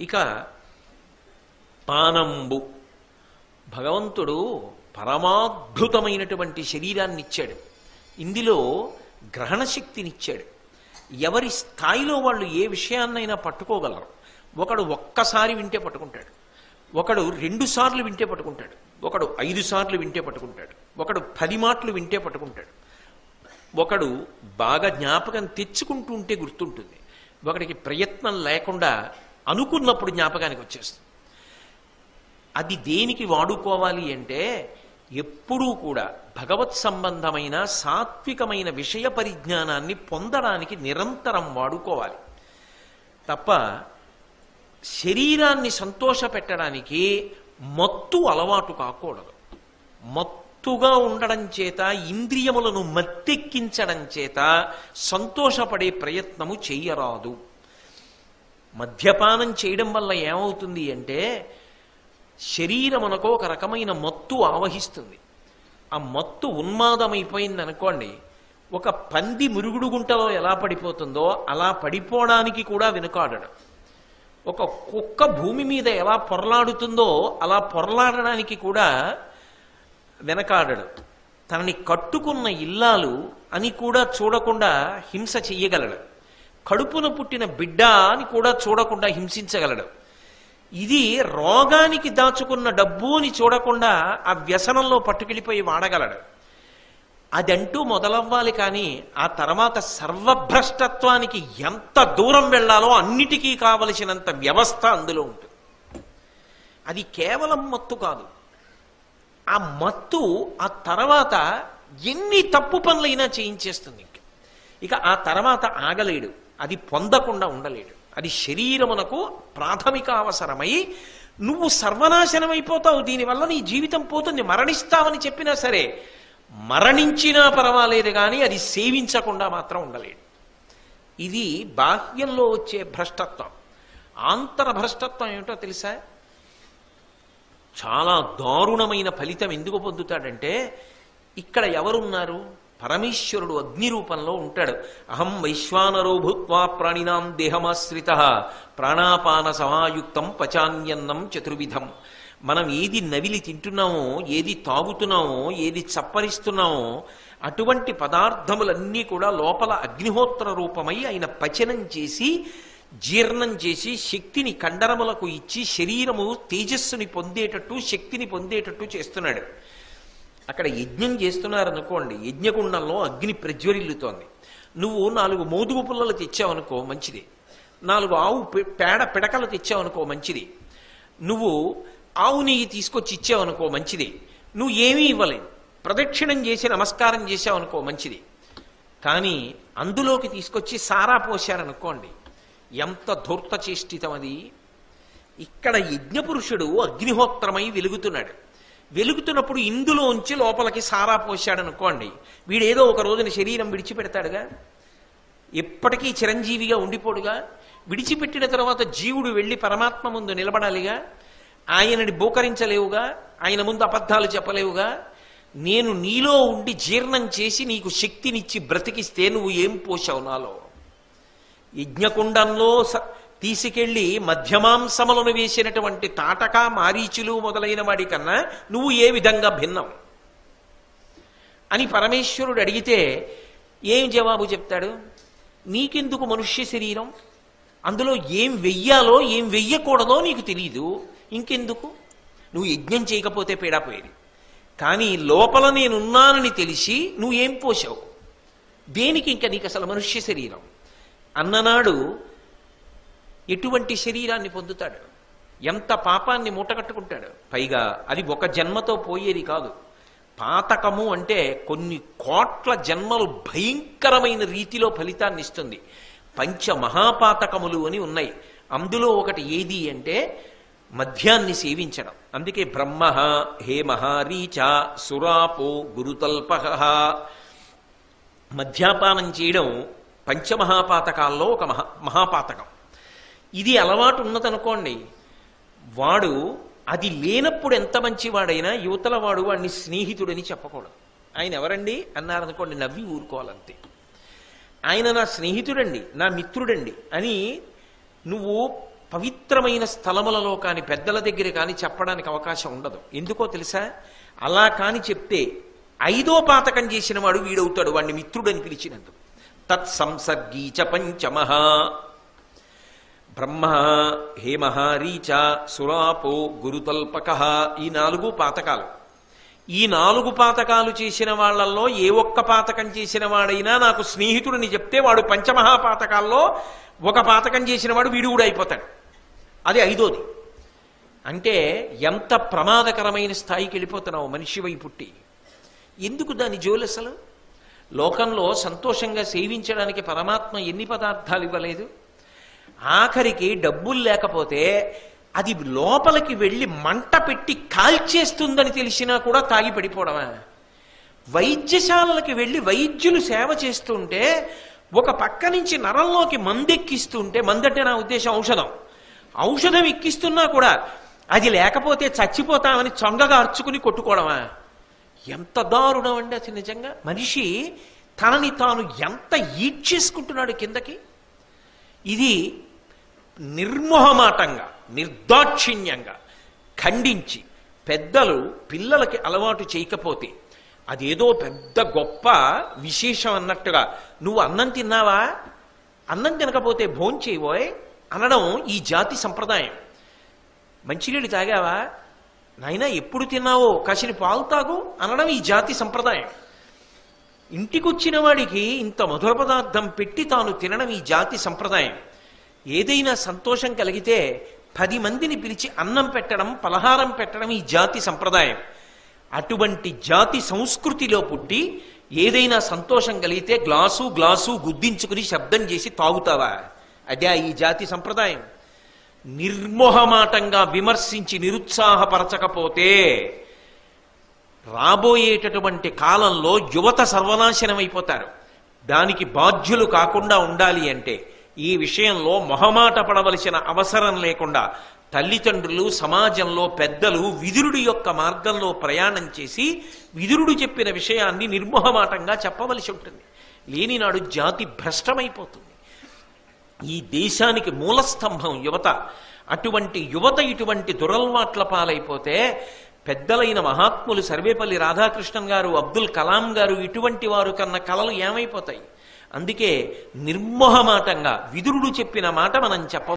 ఇక పానంబు భగవంతుడు పరమాద్భుతమైనటువంటి శరీరాన్ని ఇచ్చాడు ఇందులో గ్రహణ శక్తినిచ్చాడు ఎవరి స్థాయిలో వాళ్ళు ఏ విషయాన్నైనా పట్టుకోగలరు ఒకడు ఒక్కసారి వింటే పట్టుకుంటాడు ఒకడు రెండు సార్లు వింటే పట్టుకుంటాడు ఒకడు ఐదు సార్లు వింటే పట్టుకుంటాడు ఒకడు పది మాటలు వింటే పట్టుకుంటాడు ఒకడు బాగా జ్ఞాపకం తెచ్చుకుంటూ ఉంటే గుర్తుంటుంది ఒకడికి ప్రయత్నం లేకుండా అనుకున్నప్పుడు జ్ఞాపకానికి వచ్చేస్తుంది అది దేనికి వాడుకోవాలి అంటే ఎప్పుడూ కూడా భగవత్ సంబంధమైన సాత్వికమైన విషయ పరిజ్ఞానాన్ని పొందడానికి నిరంతరం వాడుకోవాలి తప్ప శరీరాన్ని సంతోషపెట్టడానికి మత్తు అలవాటు కాకూడదు మత్తుగా ఉండడం చేత ఇంద్రియములను మత్తెక్కించడం చేత సంతోషపడే ప్రయత్నము చెయ్యరాదు మద్యపానం చేయడం వల్ల ఏమవుతుంది అంటే శరీరమునకు ఒక రకమైన మత్తు ఆవహిస్తుంది ఆ మత్తు ఉన్మాదమైపోయింది అనుకోండి ఒక పంది మురుగుడు గుంటలో ఎలా పడిపోతుందో అలా పడిపోవడానికి కూడా వెనుకాడడం ఒక కుక్క భూమి మీద ఎలా పొరలాడుతుందో అలా పొరలాడడానికి కూడా వెనకాడడు తనని కట్టుకున్న ఇల్లాలు అని కూడా చూడకుండా హింస చెయ్యగలడు కడుపున పుట్టిన బిడ్డ అని కూడా చూడకుండా హింసించగలడు ఇది రోగానికి దాచుకున్న డబ్బు అని చూడకుండా ఆ వ్యసనంలో పట్టుకెళ్ళిపోయి వాడగలడు అదంటూ మొదలవ్వాలి కానీ ఆ తర్వాత సర్వభ్రష్టత్వానికి ఎంత దూరం వెళ్ళాలో అన్నిటికీ కావలసినంత వ్యవస్థ అందులో ఉంటుంది అది కేవలం మత్తు కాదు ఆ మత్తు ఆ తర్వాత ఎన్ని తప్పు పనులైనా చేయించేస్తుంది ఇంక ఇక ఆ తర్వాత ఆగలేడు అది పొందకుండా ఉండలేడు అది శరీరమునకు ప్రాథమిక అవసరమై నువ్వు సర్వనాశనమైపోతావు దీనివల్ల నీ జీవితం పోతుంది మరణిస్తావని చెప్పినా సరే మరణించినా పర్వాలేదు కానీ అది సేవించకుండా మాత్రం ఉండలేడు ఇది బాహ్యంలో వచ్చే భ్రష్టత్వం ఆంతర భ్రష్టత్వం ఏమిటో తెలుసా చాలా దారుణమైన ఫలితం ఎందుకు పొందుతాడంటే ఇక్కడ ఎవరున్నారు పరమేశ్వరుడు అగ్ని రూపంలో ఉంటాడు అహం వైశ్వానరో భూత్వా ప్రాణినాం దేహమాశ్రిత ప్రాణాపాన సమాయుక్తం పచాన్యన్నం చతుర్విధం మనం ఏది నవిలి తింటున్నామో ఏది తాగుతున్నామో ఏది చప్పరిస్తున్నామో అటువంటి పదార్థములన్నీ కూడా లోపల అగ్నిహోత్ర రూపమై ఆయన పచనం చేసి జీర్ణం చేసి శక్తిని కండరములకు ఇచ్చి శరీరము తేజస్సుని పొందేటట్టు శక్తిని పొందేటట్టు చేస్తున్నాడు అక్కడ యజ్ఞం చేస్తున్నారనుకోండి యజ్ఞగుండంలో అగ్ని ప్రజ్వరిల్లుతోంది నువ్వు నాలుగు మోదుగు పుల్లలు తెచ్చావనుకో మంచిది నాలుగు ఆవు పె- పేడ పిడకలు తెచ్చావనుకో మంచిది నువ్వు ఆవు నెయ్యి తీసుకొచ్చి ఇచ్చావనుకో మంచిది నువ్వు ఏమీ ఇవ్వలేదు ప్రదక్షిణం చేసి నమస్కారం చేసావనుకో మంచిది కానీ అందులోకి తీసుకొచ్చి సారా పోశారనుకోండి ఎంత ధూర్త చేష్టితం అది ఇక్కడ యజ్ఞపురుషుడు అగ్నిహోత్రమై వెలుగుతున్నాడు వెలుగుతున్నప్పుడు ఇందులోంచి లోపలికి సారా పోశాడనుకోండి వీడేదో ఒక రోజున శరీరం విడిచిపెడతాడుగా ఎప్పటికీ చిరంజీవిగా ఉండిపోడుగా విడిచిపెట్టిన తర్వాత జీవుడు వెళ్ళి పరమాత్మ ముందు నిలబడాలిగా ఆయనని బోకరించలేవుగా ఆయన ముందు అబద్ధాలు చెప్పలేవుగా నేను నీలో ఉండి జీర్ణం చేసి నీకు శక్తినిచ్చి బ్రతికిస్తే నువ్వు ఏం పోశావు నాలో యజ్ఞకుండంలో స- తీసుకెళ్లి మధ్యమాంసములను వేసినటువంటి తాటక మారీచులు మొదలైన వాడి కన్నా నువ్వు ఏ విధంగా భిన్నం అని పరమేశ్వరుడు అడిగితే ఏం జవాబు చెప్తాడు నీకెందుకు మనుష్య శరీరం అందులో ఏం వెయ్యాలో ఏం వెయ్యకూడదో నీకు తెలియదు ఇంకెందుకు నువ్వు యజ్ఞం చేయకపోతే పీడాపోయేది కానీ లోపల నేనున్నానని తెలిసి నువ్వు ఏం పోసావు దేనికి ఇంకా నీకు అసలు మనుష్య శరీరం అన్ననాడు ఎటువంటి శరీరాన్ని పొందుతాడు ఎంత పాపాన్ని మూటగట్టుకుంటాడు పైగా అది ఒక జన్మతో పోయేది కాదు పాతకము అంటే కొన్ని కోట్ల జన్మలు భయంకరమైన రీతిలో ఫలితాన్ని ఇస్తుంది పంచ మహాపాతకములు అని ఉన్నాయి అందులో ఒకటి ఏది అంటే మద్యాన్ని సేవించడం అందుకే బ్రహ్మ హేమ రీచ సురాపో గురుతల్ప మద్యాపానం చేయడం పంచమహాపాతకాల్లో ఒక మహా మహాపాతకం ఇది అలవాటు ఉన్నదనుకోండి వాడు అది లేనప్పుడు ఎంత మంచివాడైనా యువతల వాడు వాడిని స్నేహితుడని చెప్పకూడదు ఆయన ఎవరండి అన్నారనుకోండి నవ్వి ఊరుకోవాలంతే ఆయన నా స్నేహితుడండి నా మిత్రుడండి అని నువ్వు పవిత్రమైన స్థలములలో కాని పెద్దల దగ్గర కాని చెప్పడానికి అవకాశం ఉండదు ఎందుకో తెలుసా అలా కాని చెప్తే ఐదో పాతకం చేసిన వాడు వీడవుతాడు వాడిని మిత్రుడని పిలిచినందుకు తత్సంసర్గీచ పంచమః బ్రహ్మ హేమహారీచ సురాపో గురుతల్పక ఈ నాలుగు పాతకాలు ఈ నాలుగు పాతకాలు చేసిన వాళ్ళల్లో ఏ ఒక్క పాతకం చేసిన వాడైనా నాకు స్నేహితుడిని చెప్తే వాడు పంచమహాపాతకాల్లో ఒక పాతకం చేసిన వాడు వీడు కూడా అయిపోతాడు అది ఐదోది అంటే ఎంత ప్రమాదకరమైన స్థాయికి వెళ్ళిపోతున్నావు మనిషి వై పుట్టి ఎందుకు దాని జోలు అసలు లోకంలో సంతోషంగా సేవించడానికి పరమాత్మ ఎన్ని పదార్థాలు ఇవ్వలేదు ఆఖరికి డబ్బులు లేకపోతే అది లోపలికి వెళ్ళి మంట పెట్టి కాల్చేస్తుందని తెలిసినా కూడా తాగి పడిపోవడమా వైద్యశాలలకి వెళ్ళి వైద్యులు సేవ చేస్తుంటే ఒక పక్క నుంచి నరంలోకి మందెక్కిస్తుంటే మందంటే నా ఉద్దేశం ఔషధం ఔషధం ఎక్కిస్తున్నా కూడా అది లేకపోతే చచ్చిపోతామని చొంగగా అర్చుకుని కొట్టుకోవడమా ఎంత దారుణం అండి అసలు నిజంగా మనిషి తనని తాను ఎంత ఈడ్చేసుకుంటున్నాడు కిందకి ఇది నిర్మోహమాటంగా నిర్దాక్షిణ్యంగా ఖండించి పెద్దలు పిల్లలకి అలవాటు చేయకపోతే అదేదో పెద్ద గొప్ప విశేషం అన్నట్టుగా నువ్వు అన్నం తిన్నావా అన్నం తినకపోతే భోంచేయబోయ్ అనడం ఈ జాతి సంప్రదాయం మంచినీళ్ళు తాగావా నాయనా ఎప్పుడు తిన్నావో కాసిన పాలు తాగు అనడం ఈ జాతి సంప్రదాయం ఇంటికొచ్చిన వాడికి ఇంత మధుర పదార్థం పెట్టి తాను తినడం ఈ జాతి సంప్రదాయం ఏదైనా సంతోషం కలిగితే పది మందిని పిలిచి అన్నం పెట్టడం పలహారం పెట్టడం ఈ జాతి సంప్రదాయం అటువంటి జాతి సంస్కృతిలో పుట్టి ఏదైనా సంతోషం కలిగితే గ్లాసు గ్లాసు గుద్దించుకుని శబ్దం చేసి తాగుతావా అదే ఈ జాతి సంప్రదాయం నిర్మోహమాటంగా విమర్శించి నిరుత్సాహపరచకపోతే రాబోయేటటువంటి కాలంలో యువత సర్వనాశనమైపోతారు దానికి బాధ్యులు కాకుండా ఉండాలి అంటే ఈ విషయంలో మొహమాట పడవలసిన అవసరం లేకుండా తల్లిదండ్రులు సమాజంలో పెద్దలు విదురుడి యొక్క మార్గంలో ప్రయాణం చేసి విదురుడు చెప్పిన విషయాన్ని నిర్మోహమాటంగా చెప్పవలసి ఉంటుంది లేనినాడు జాతి భ్రష్టమైపోతుంది ఈ దేశానికి మూలస్తంభం యువత అటువంటి యువత ఇటువంటి దురల్వాట్ల పాలైపోతే పెద్దలైన మహాత్ములు సర్వేపల్లి రాధాకృష్ణన్ గారు అబ్దుల్ కలాం గారు ఇటువంటి వారు కన్న కలలు ఏమైపోతాయి అందుకే నిర్మోహమాటంగా విదురుడు చెప్పిన మాట మనం చెప్పవలసి